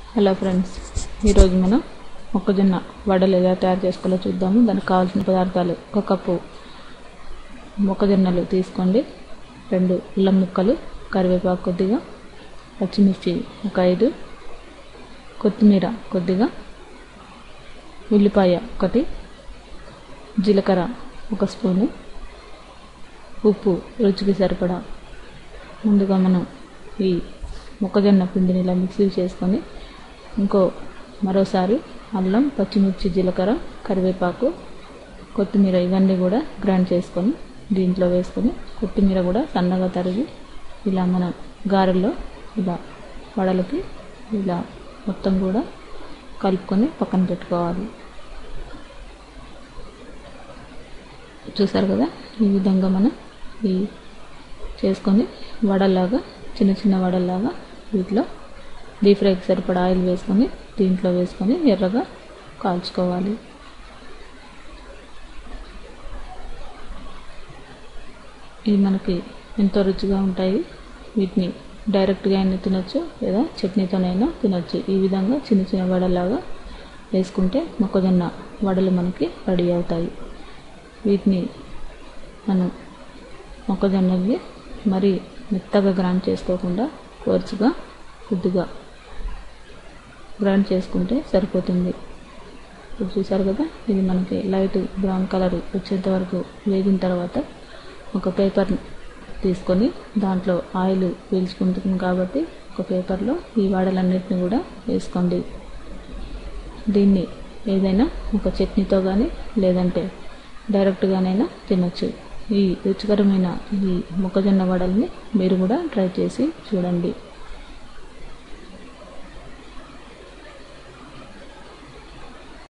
hello friends ఈరోజు మనం మొక్కజొన్న వడలు ఎలా తయారు చేసుకోవాలో చూద్దాము దానికి కావాల్సిన పదార్థాలు ఒక కప్పు మొక్కజొన్నలు తీసుకోండి రెండు అల్లం ముక్కలు కరివేపాకు కొద్దిగా పచ్చిమిర్చి ఒక ఐదు కొత్తిమీర కొద్దిగా ఉల్లిపాయ ఒకటి జీలకర్ర ఒక స్పూను ఉప్పు రుచికి సరిపడా ముందుగా మనం ఈ మొక్కజొన్న పిండిని ఇలా మిక్సీ చేసుకొని ఇంకో మరోసారి అల్లం పచ్చిమిర్చి జీలకర్ర కరివేపాకు కొత్తిమీర ఇవన్నీ కూడా గ్రైండ్ చేసుకొని దీంట్లో వేసుకొని కొత్తిమీర కూడా సన్నగా తరిగి ఇలా మనం గారెల్లో ఇలా వడలకి ఇలా మొత్తం కూడా కలుపుకొని పక్కన పెట్టుకోవాలి చూసారు కదా ఈ విధంగా మనం ఈ చేసుకొని వడలాగా చిన్న చిన్న వడలాగా వీటిలో డీప్ ఫ్రైకి సరిపడా ఆయిల్ వేసుకొని దీంట్లో వేసుకొని ఎర్రగా కాల్చుకోవాలి ఇవి మనకి ఎంతో రుచిగా ఉంటాయి వీటిని డైరెక్ట్గా అయినా తినొచ్చు లేదా చట్నీతోనైనా తినొచ్చు ఈ విధంగా చిన్న చిన్న వడలాగా వేసుకుంటే మొక్కజొన్న వడలు మనకి రెడీ అవుతాయి వీటిని మనం మొక్కజొన్నని మరీ మెత్తగా గ్రైండ్ చేసుకోకుండా కోర్సుగా కొద్దిగా గ్రైండ్ చేసుకుంటే సరిపోతుంది ఇప్పుడు చూసారు కదా ఇది మనకి లైట్ బ్రౌన్ కలర్ వచ్చేంత వరకు వేగిన తర్వాత ఒక పేపర్ తీసుకొని దాంట్లో ఆయిల్ పీల్చుకుంటుంది కాబట్టి ఒక పేపర్లో ఈ వాడలన్నిటిని కూడా వేసుకోండి దీన్ని ఏదైనా ఒక చట్నీతో కానీ లేదంటే డైరెక్ట్గానైనా తినొచ్చు ఈ రుచికరమైన ఈ మొక్కజొన్న వడల్ని మీరు కూడా ట్రై చేసి చూడండి